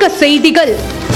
சங்க செய்திகள்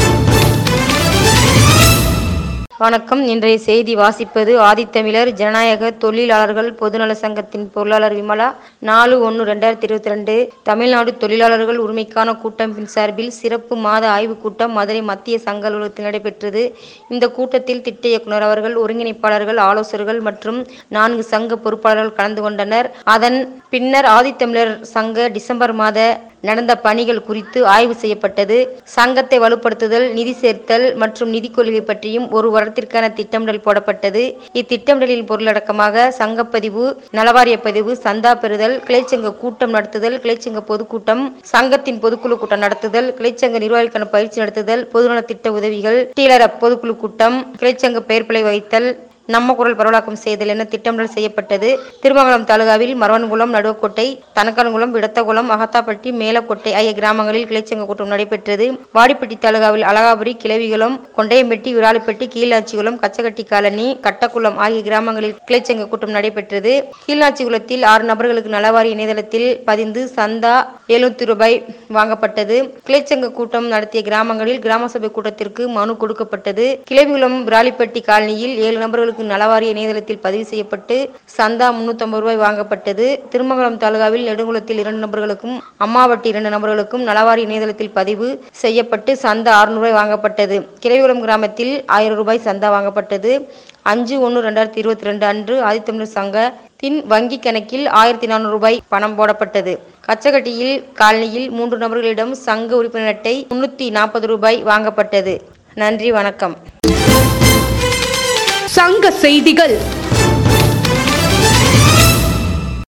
வணக்கம் இன்றைய செய்தி வாசிப்பது ஆதித்தமிழர் ஜனநாயக தொழிலாளர்கள் பொதுநல சங்கத்தின் பொருளாளர் விமலா நாலு ஒன்று ரெண்டாயிரத்தி இருபத்தி ரெண்டு தமிழ்நாடு தொழிலாளர்கள் உரிமைக்கான கூட்டமைப்பின் சார்பில் சிறப்பு மாத ஆய்வுக் கூட்டம் மதுரை மத்திய சங்க அலுவலகத்தில் நடைபெற்றது இந்த கூட்டத்தில் திட்ட இயக்குனர் அவர்கள் ஒருங்கிணைப்பாளர்கள் ஆலோசகர்கள் மற்றும் நான்கு சங்க பொறுப்பாளர்கள் கலந்து கொண்டனர் அதன் பின்னர் ஆதித்தமிழர் சங்க டிசம்பர் மாத நடந்த பணிகள் குறித்து ஆய்வு செய்யப்பட்டது சங்கத்தை வலுப்படுத்துதல் நிதி சேர்த்தல் மற்றும் நிதி கொள்கை பற்றியும் ஒரு வருடத்திற்கான திட்டமிடல் போடப்பட்டது இத்திட்டமிடலின் பொருளடக்கமாக சங்கப்பதிவு நலவாரிய பதிவு சந்தா பெறுதல் கிளைச்சங்க கூட்டம் நடத்துதல் கிளைச்சங்க பொதுக்கூட்டம் சங்கத்தின் பொதுக்குழு கூட்டம் நடத்துதல் கிளைச்சங்க நிர்வாகிகளுக்கான பயிற்சி நடத்துதல் பொதுநல திட்ட உதவிகள் டீலர பொதுக்குழு கூட்டம் கிளைச்சங்க பெயர் பிழை வைத்தல் நம்ம குரல் பரவலாக்கம் செய்தல் என திட்டமிடல் செய்யப்பட்டது திருமங்கலம் தாலுகாவில் மரவன்குளம் நடுவக்கோட்டை தனக்கான்குளம் விடத்தகுளம் அகத்தாப்பட்டி மேலக்கோட்டை ஆகிய கிராமங்களில் கிளைச்சங்க கூட்டம் நடைபெற்றது வாடிப்பட்டி தாலுகாவில் அழகாபுரி கிளவிகுளம் கொண்டையம்பட்டி விராலிப்பட்டி கீழாச்சிகுளம் கச்சகட்டி காலனி கட்டக்குளம் ஆகிய கிராமங்களில் கிளைச்சங்க கூட்டம் நடைபெற்றது கீழாச்சிகுளத்தில் ஆறு நபர்களுக்கு நலவாரி இணையதளத்தில் பதிந்து சந்தா எழுநூத்தி ரூபாய் வாங்கப்பட்டது கிளைச்சங்க கூட்டம் நடத்திய கிராமங்களில் கிராம சபை கூட்டத்திற்கு மனு கொடுக்கப்பட்டது கிளவிகுளம் விராலிப்பட்டி காலனியில் ஏழு நபர்களுக்கு நலவாரிய இணையதளத்தில் பதிவு செய்யப்பட்டு சந்தா முன்னூத்தி ரூபாய் வாங்கப்பட்டது திருமங்கலம் தாலுகாவில் நெடுங்குளத்தில் இரண்டு நபர்களுக்கும் அம்மாவட்டி இரண்டு நபர்களுக்கும் நலவாரி இணையதளத்தில் பதிவு செய்யப்பட்டு சந்தா அறுநூறு ரூபாய் வாங்கப்பட்டது கிளைகுளம் கிராமத்தில் ஆயிரம் ரூபாய் சந்தா வாங்கப்பட்டது அஞ்சு ஒன்று ரெண்டாயிரத்தி இருபத்தி ரெண்டு அன்று ஆதித்தமிழர் சங்கத்தின் வங்கி கணக்கில் ஆயிரத்தி நானூறு ரூபாய் பணம் போடப்பட்டது கச்சகட்டியில் காலனியில் மூன்று நபர்களிடம் சங்க உறுப்பினர் அட்டை முன்னூத்தி நாற்பது ரூபாய் வாங்கப்பட்டது நன்றி வணக்கம் சங்க செய்திகள்